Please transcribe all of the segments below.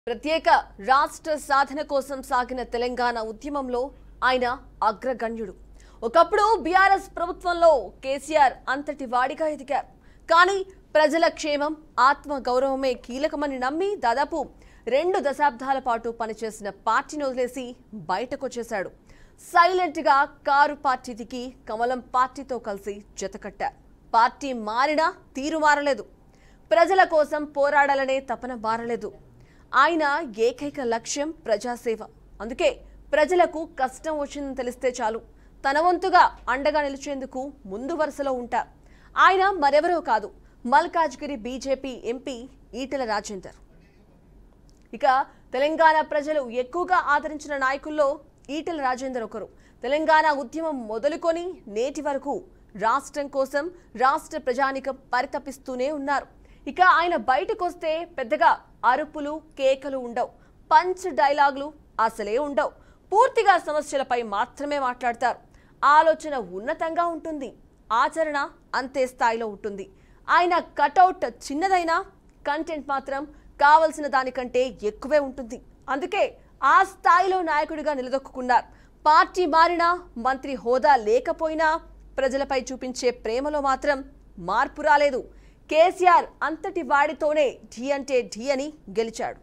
ప్రత్యేక రాష్ట్ర సాధన కోసం సాగిన తెలంగాణ ఉద్యమంలో ఆయన అగ్రగణ్యుడు ఒకప్పుడు బీఆర్ఎస్ ప్రభుత్వంలో కేసీఆర్ అంతటి వాడిగా ఎదిగారు కానీ ప్రజల క్షేమం ఆత్మ గౌరవమే కీలకమని నమ్మి దాదాపు రెండు దశాబ్దాల పాటు పనిచేసిన పార్టీని వదిలేసి బయటకొచ్చేశాడు సైలెంట్ గా కారు పార్టీ దిగి కమలం పార్టీతో కలిసి జతకట్టారు పార్టీ మారినా తీరు మారలేదు ప్రజల కోసం పోరాడాలనే తపన మారలేదు ఆయన ఏకైక లక్ష్యం ప్రజాసేవ అందుకే ప్రజలకు కష్టం వచ్చిందని తెలిస్తే చాలు తన వంతుగా అండగా నిలిచేందుకు ముందు వరుసలో ఉంటారు ఆయన మరెవరో కాదు మల్కాజ్గిరి బీజేపీ ఎంపీ ఈటెల రాజేందర్ ఇక తెలంగాణ ప్రజలు ఎక్కువగా ఆదరించిన నాయకుల్లో ఈటెల రాజేందర్ ఒకరు తెలంగాణ ఉద్యమం మొదలుకొని నేటి వరకు రాష్ట్రం కోసం రాష్ట్ర ప్రజానికం పరితపిస్తూనే ఉన్నారు ఇక ఆయన బయటకు వస్తే పెద్దగా అరుపులు కేకలు ఉండవు పంచ్ డైలాగులు అసలే ఉండవు పూర్తిగా సమస్యలపై మాత్రమే మాట్లాడతారు ఆలోచన ఉన్నతంగా ఉంటుంది ఆచరణ అంతే స్థాయిలో ఉంటుంది ఆయన కటౌట్ చిన్నదైనా కంటెంట్ మాత్రం కావలసిన దానికంటే ఎక్కువే ఉంటుంది అందుకే ఆ స్థాయిలో నాయకుడిగా నిలదొక్కున్నారు పార్టీ మారినా మంత్రి హోదా లేకపోయినా ప్రజలపై చూపించే ప్రేమలో మాత్రం మార్పు రాలేదు కేసీఆర్ అంతటి వాడితోనే ఢీ అంటే ఢీ అని గెలిచాడు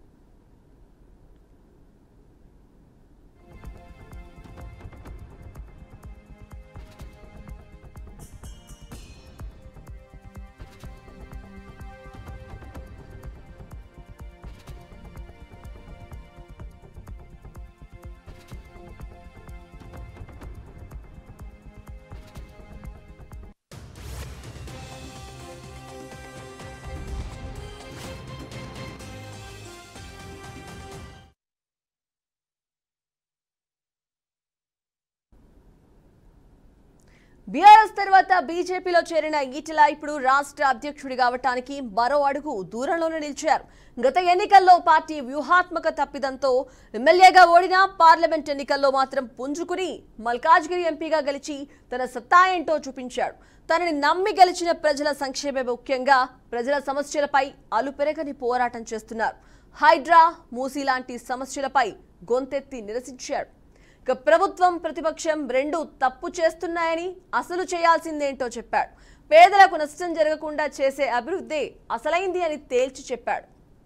బీఆర్ఎస్ తర్వాత బీజేపీలో చేరిన ఈటెల ఇప్పుడు రాష్ట్ర అధ్యక్షుడి కావటానికి మరో అడుగు దూరంలోనే నిలిచారు గత ఎన్నికల్లో పార్టీ వ్యూహాత్మక తప్పిదంతో ఎమ్మెల్యేగా ఓడినా పార్లమెంట్ ఎన్నికల్లో మాత్రం పుంజుకుని మల్కాజ్గిరి ఎంపీగా గెలిచి తన సత్తా ఏంటో చూపించాడు తనని నమ్మి గెలిచిన ప్రజల సంక్షేమే ముఖ్యంగా ప్రజల సమస్యలపై అలుపెరగని పోరాటం చేస్తున్నారు హైడ్రా మూసీ లాంటి సమస్యలపై గొంతెత్తి నిరసించాడు ఇక ప్రభుత్వం ప్రతిపక్షం రెండు తప్పు చేస్తున్నాయని అసలు చేయాల్సిందేంటో చెప్పాడు పేదలకు నష్టం జరగకుండా చేసే అభివృద్ధి అసలైంది అని తేల్చి చెప్పాడు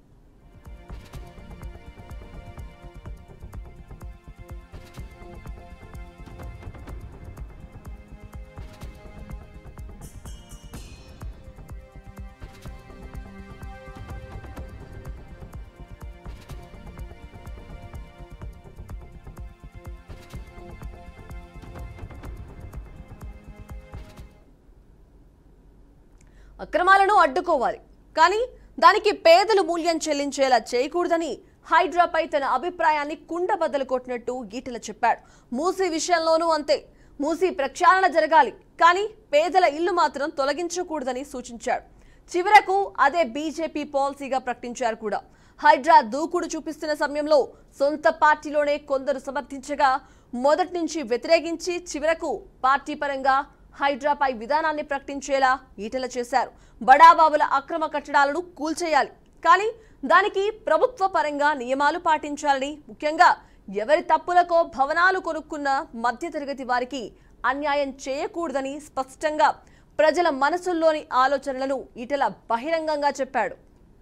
అక్రమాలను అడ్డుకోవాలి కానీ దానికి పేదలు మూల్యం చెల్లించేలా చేయకూడదని హైడ్రాపై తన అభిప్రాయాన్ని కుండబద్దలు కొట్టినట్టు ఈటెల చెప్పాడు మూసీ విషయంలోనూ అంతే మూసీ ప్రక్షాళన జరగాలి కానీ పేదల ఇల్లు మాత్రం తొలగించకూడదని సూచించాడు చివరకు అదే బీజేపీ పాలసీగా ప్రకటించారు కూడా హైడ్రా దూకుడు చూపిస్తున్న సమయంలో సొంత పార్టీలోనే కొందరు సమర్థించగా మొదటి నుంచి వ్యతిరేకించి చివరకు పార్టీ పరంగా హైడ్రాపై విధానాన్ని ప్రకటించేలా ఈటెల చేశారు బడాబాబుల అక్రమ కట్టడాలను కూల్చేయాలి కానీ దానికి ప్రభుత్వ పరంగా నియమాలు పాటించాలని ముఖ్యంగా ఎవరి తప్పులకో భవనాలు కొనుక్కున్న మధ్యతరగతి వారికి అన్యాయం చేయకూడదని స్పష్టంగా ప్రజల మనసుల్లోని ఆలోచనలను ఈటెల బహిరంగంగా చెప్పాడు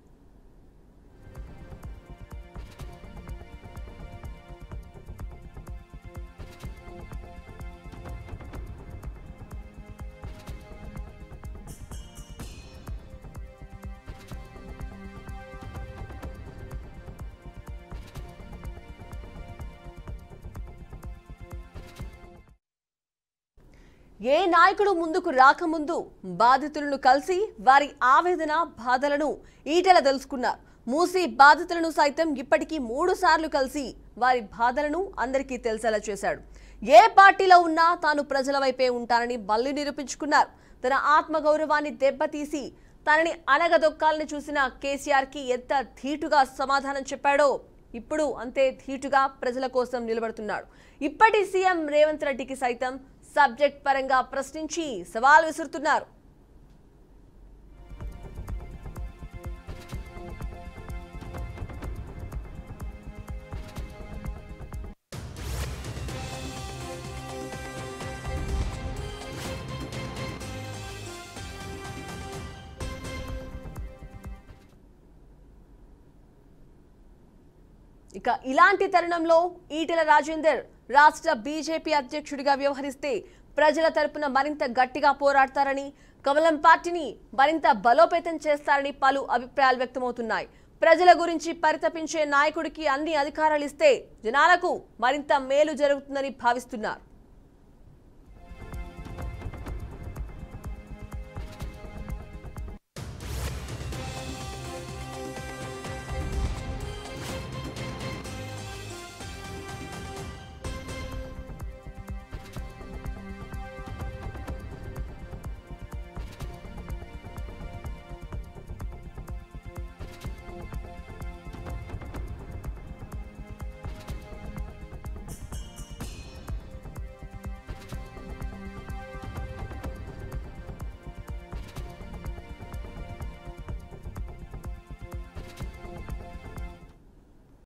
ఏ నాయకుడు ముందుకు రాకముందు బాధితులను కలిసి వారి ఆవేదన బాధలను ఈటెల తెలుసుకున్నారు మూసి బాధితులను సైతం ఇప్పటికీ మూడు సార్లు కలిసి వారి బాధలను అందరికీ తెలిసేలా చేశాడు ఏ పార్టీలో ఉన్నా తాను ప్రజల వైపే ఉంటానని మళ్ళీ నిరూపించుకున్నారు తన ఆత్మగౌరవాన్ని దెబ్బతీసి తనని అనగదొక్కాలని చూసిన కేసీఆర్ కి ఎంత ధీటుగా సమాధానం చెప్పాడో ఇప్పుడు అంతే ధీటుగా ప్రజల కోసం నిలబడుతున్నాడు ఇప్పటి సీఎం రేవంత్ రెడ్డికి సైతం సబ్జెక్ట్ పరంగా ప్రశ్నించి సవాల్ విసురుతున్నారు ఇక ఇలాంటి తరుణంలో ఈటెల రాజేందర్ రాష్ట్ర బీజేపీ అధ్యక్షుడిగా వ్యవహరిస్తే ప్రజల తరపున మరింత గట్టిగా పోరాడతారని కమలం పార్టీని మరింత బలోపేతం చేస్తారని పలు అభిప్రాయాలు వ్యక్తమవుతున్నాయి ప్రజల గురించి పరితపించే నాయకుడికి అన్ని అధికారాలు ఇస్తే జనాలకు మరింత మేలు జరుగుతుందని భావిస్తున్నారు